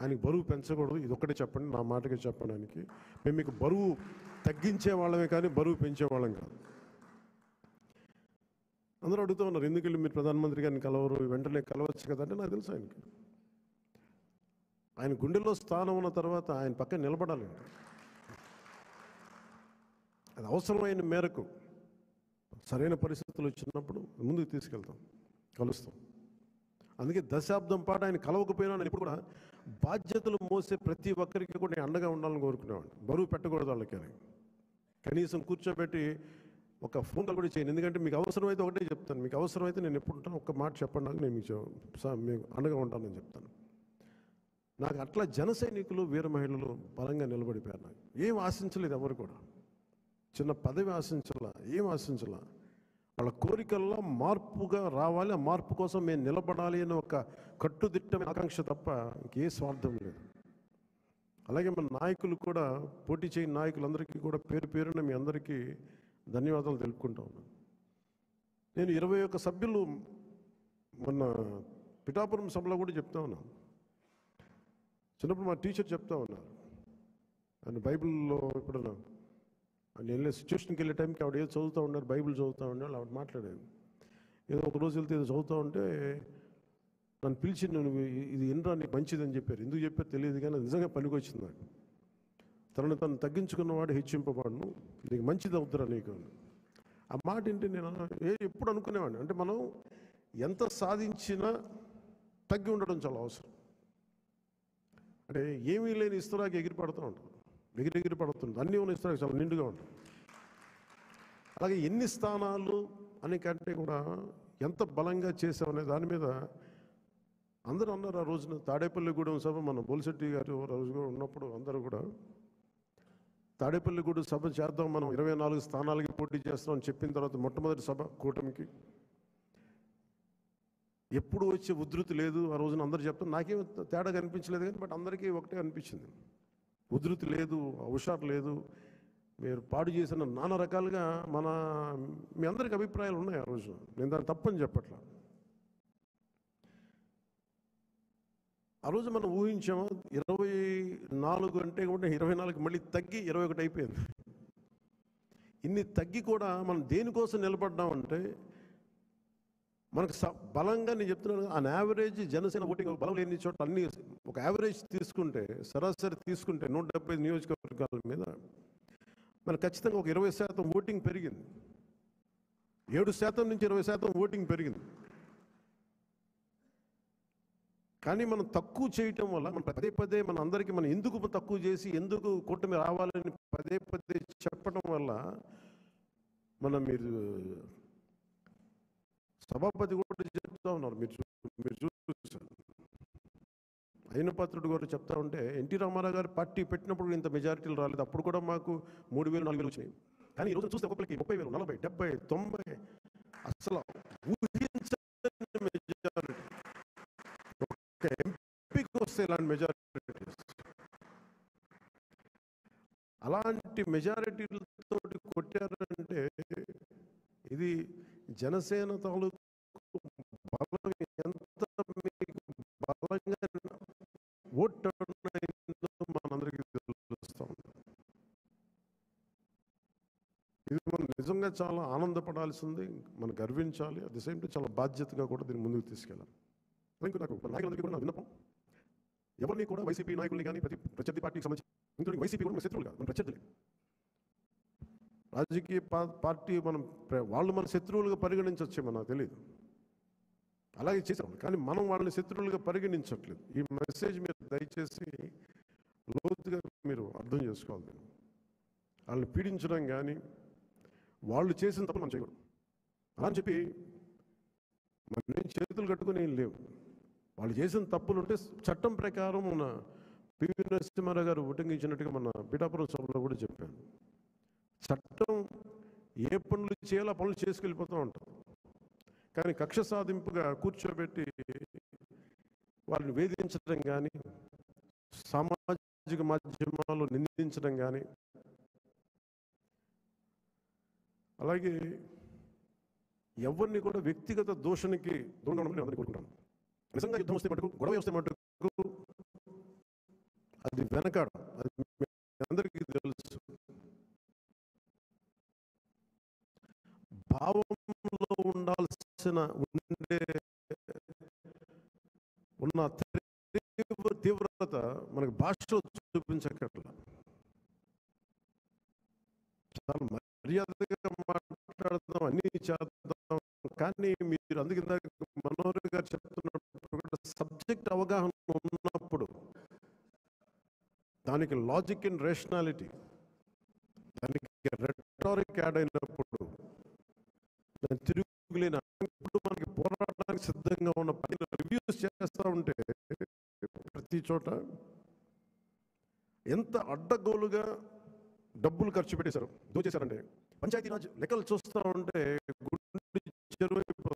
ఆయనకి బరువు పెంచకూడదు ఇది ఒక్కటే చెప్పండి నా మాటకి చెప్పండి ఆయనకి మేము మీకు బరువు తగ్గించే వాళ్ళమే కానీ బరువు పెంచే వాళ్ళం కాదు అందరూ అడుగుతూ ఉన్నారు ఎందుకు వెళ్ళి మీరు ప్రధానమంత్రి గారిని కలవరు వెంటనే కలవచ్చు కదా అంటే నాకు తెలుసు ఆయనకి ఆయన గుండెల్లో స్థానం ఉన్న తర్వాత ఆయన పక్కన నిలబడాలండి అది అవసరమైన మేరకు సరైన పరిస్థితులు వచ్చినప్పుడు ముందుకు తీసుకెళ్తాం కలుస్తాం అందుకే దశాబ్దం పాటు ఆయన కలవకపోయినా నేను ఇప్పుడు కూడా బాధ్యతలు మోసే ప్రతి ఒక్కరికి కూడా నేను అండగా ఉండాలని కోరుకునేవాడిని బరువు పెట్టకూడదు వాళ్ళకి అని కనీసం కూర్చోబెట్టి ఒక ఫోన్ కాల్ కూడా చేయను ఎందుకంటే మీకు అవసరమైతే ఒకటే చెప్తాను మీకు అవసరమైతే నేను ఎప్పుడు ఉంటాను ఒక్క మాట చెప్పండి నాకు నేను మీకు చెప్- సా- మీకు అండగా ఉంటానని చెప్తాను నాకు అట్లా జన సైనికులు వీర మహిళలు బలంగా నిలబడిపోయారు నాకు ఏం ఆశించలేదు ఎవరు కూడా చిన్న పదవి ఆశించాల ఏం ఆశించాల వాళ్ళ కోరికల్లో మార్పుగా రావాలి ఆ మార్పు కోసం మేము నిలబడాలి అనే ఒక కట్టుదిట్టమైన ఆకాంక్ష తప్ప ఇంకే స్వార్థం లేదు అలాగే మన నాయకులు కూడా పోటీ చేయని నాయకులందరికీ కూడా పేరు పేరున మీ అందరికీ ధన్యవాదాలు తెలుపుకుంటా ఉన్నాను నేను ఇరవై ఒక్క సభ్యులు మొన్న పిఠాపురం సభలో కూడా చెప్తా ఉన్నాను చిన్నప్పుడు మా టీచర్ చెప్తా ఉన్నారు ఆయన బైబిల్లో ఇప్పుడు ఆయన వెళ్ళే సిచ్యువేషన్కి వెళ్ళే టైంకి ఆవిడ ఏదో చదువుతూ ఉన్నారు బైబిల్ చదువుతూ ఉన్నారు ఆవిడ మాట్లాడేది ఏదో ఒక రోజు వెళ్తే ఏదో చదువుతూ ఉంటే నన్ను పిలిచి నేను ఇది ఎన్రా నీకు మంచిదని చెప్పారు ఎందుకు చెప్పారు తెలియదు కానీ అది నిజంగా పనికొచ్చింది నాకు తనను తను తగ్గించుకున్నవాడు హెచ్చింపబడును నీకు మంచిది అవుతురా నీకు అని. ఆ మాట ఏంటి నేను ఏ ఎప్పుడు అనుకునేవాడిని అంటే మనం ఎంత సాధించినా తగ్గి ఉండడం చాలా అవసరం అంటే ఏమీ లేని ఇస్తరాకి ఎగిరి పడుతూ ఉంటుంది ఎగిరి ఎగిరి పడుతుంది అన్నీ ఉన్న ఇస్తరాకి చాలా నిండుగా ఉంటుంది అలాగే ఎన్ని స్థానాలు అని కంటే కూడా ఎంత బలంగా చేసామనే దాని మీద అందరూ అన్నారు ఆ రోజున తాడేపల్లిగూడెం సభ మన బొలిశెట్టి గారు ఆ రోజు కూడా ఉన్నప్పుడు అందరూ కూడా తాడేపల్లిగూడెం సభ చేద్దాం మనం ఇరవై నాలుగు స్థానాలకి పోటీ చేస్తాం అని చెప్పిన తర్వాత మొట్టమొదటి సభ కూటమికి ఎప్పుడు వచ్చే ఉధృతి లేదు ఆ రోజున అందరూ చెప్తాం నాకేం తేడా కనిపించలేదు కానీ బట్ అందరికీ ఒకటే అనిపించింది ఉధృతి లేదు హుషారు లేదు మీరు పాడు చేసిన నానా రకాలుగా మన మీ అందరికి అభిప్రాయాలు ఉన్నాయి ఆ రోజు నేను దాన్ని తప్పని చెప్పట్లా ఆ రోజు మనం ఊహించాము ఇరవై నాలుగు అంటే కూడా ఇరవై నాలుగు మళ్ళీ తగ్గి ఇరవై ఒకటి అయిపోయింది ఇన్ని తగ్గి కూడా మనం దేనికోసం నిలబడ్డామంటే మనకు స- బలంగా నేను చెప్తున్నాను ఆన్ యావరేజ్ జనసేన ఓటింగ్ బలం లేని చోట అన్ని ఒక యావరేజ్ తీసుకుంటే సరాసరి తీసుకుంటే నూట డెబ్బై నియోజకవర్గాల మీద మనకు ఖచ్చితంగా ఒక ఇరవై శాతం ఓటింగ్ పెరిగింది ఏడు శాతం నుంచి ఇరవై శాతం ఓటింగ్ పెరిగింది కానీ మనం తక్కువ చేయటం వల్ల మనం పదే పదే మన అందరికీ మనం ఎందుకు తక్కువ చేసి ఎందుకు కూటమి రావాలని పదే పదే చెప్పడం వల్ల మన మీరు సభాపతి కూడా చెప్తా ఉన్నారు మీరు చూ- మీరు చూసారు అయినపాత్రుడు గారు చెప్తా ఉంటే ఎన్టీ రామారావు గారు పార్టీ పెట్టినప్పుడు ఇంత మెజారిటీలు రాలేదు అప్పుడు కూడా మాకు మూడు వేలు నాలుగు వేలు వచ్చినాయి కానీ ఈరోజు చూస్తే ఒక్కొక్కరికి ముప్పై వేలు నలభై డెబ్బై తొంభై అసలు ఊహించని మెజారిటీ ఒక ఎంపీకి వస్తే ఇలాంటి మెజారిటీస్ అలాంటి మెజారిటీలతో కొట్టారంటే ఇది జనసేన తాలూకు బలం ఎంత మీకు బలంగా ఓట్ టర్న్ అయిందో మనందరికీ తెలుస్తూ ఉంది ఇది మనం నిజంగా చాలా ఆనందపడాల్సింది మనం గర్వించాలి అట్ ది సేమ్ టైం చాలా బాధ్యతగా కూడా దీన్ని ముందుకు తీసుకెళ్ళాలి ఇంకా నాకు నాయకులందరికీ కూడా నా విన్నపం ఎవరిని కూడా వైసీపీ నాయకుల్ని కానీ ప్రతి ప్రత్యర్థి పార్టీకి సంబంధించి ఇంక్లూడింగ్ వైసీపీ కూడా మన శత్రువులు కాదు మన ప్రత్యర్థులే రాజకీయ పా- పార్టీ మనం ప్ర- వాళ్ళు మన శత్రువులుగా పరిగణించవచ్చేమో నాకు తెలియదు అలాగే చేసాం కానీ మనం వాళ్ళని శత్రువులుగా పరిగణించట్లేదు ఈ మెసేజ్ మీరు దయచేసి లోతుగా మీరు అర్థం చేసుకోవాలి దీన్ని. వాళ్ళని పీడించడం కానీ వాళ్ళు చేసిన తప్పు మనం చేయకూడదు అలా అని చెప్పి మనం చేతులు కట్టుకుని ఏం లేవు వాళ్ళు చేసిన తప్పులు ఉంటే చట్టం ప్రకారం మన పివి నరసింహారావు గారు ఉటంకించినట్టుగా మన పిఠాపురం సభలో కూడా చెప్పాను చట్టం ఏ పనులు చేయాలో ఆ పనులు చేసుకెళ్ళిపోతూ ఉంటాం కానీ కక్ష సాధింపుగా కూర్చోబెట్టి వాళ్ళని వేధించడం కానీ సామాజిక మాధ్యమాలు నిందించడం కానీ అలాగే ఎవరిని కూడా వ్యక్తిగత దోషణకి దూరంగా ఉండమని అందరికీ కోరుకుంటాను నిజంగా యుద్ధం వస్తే మటుకు గొడవ వస్తే మటుకు వెనకాడ అది మీ అందరికీ తెలుసు భావంలో ఉండాల్సిన ఉండే ఉన్న తీవ్ర తీవ్రత మనకి భాషలో చూపించక్కర్ల చాలా మర్యాదగా మాట్లాడదాం అన్నీ చేద్దాం కానీ మీరు అందుకే ఇందాక మనోహర్ గారు చెప్తున్నప్పుడు కూడా సబ్జెక్ట్ అవగాహన ఉన్నప్పుడు దానికి లాజిక్ అండ్ రేషనాలిటీ దానికి రెటారిక్ యాడ్ అయినప్పుడు దాని తిరుగులేని ఇప్పుడు మనకి పోరాడడానికి సిద్ధంగా ఉన్న పని రివ్యూస్ చేస్తూ ఉంటే ప్రతి చోట ఎంత అడ్డగోలుగా డబ్బులు ఖర్చు పెట్టేశారు దోచేశారంటే పంచాయతీరాజ్ లెక్కలు చూస్తూ ఉంటే గుండె చెరువైపోతుంది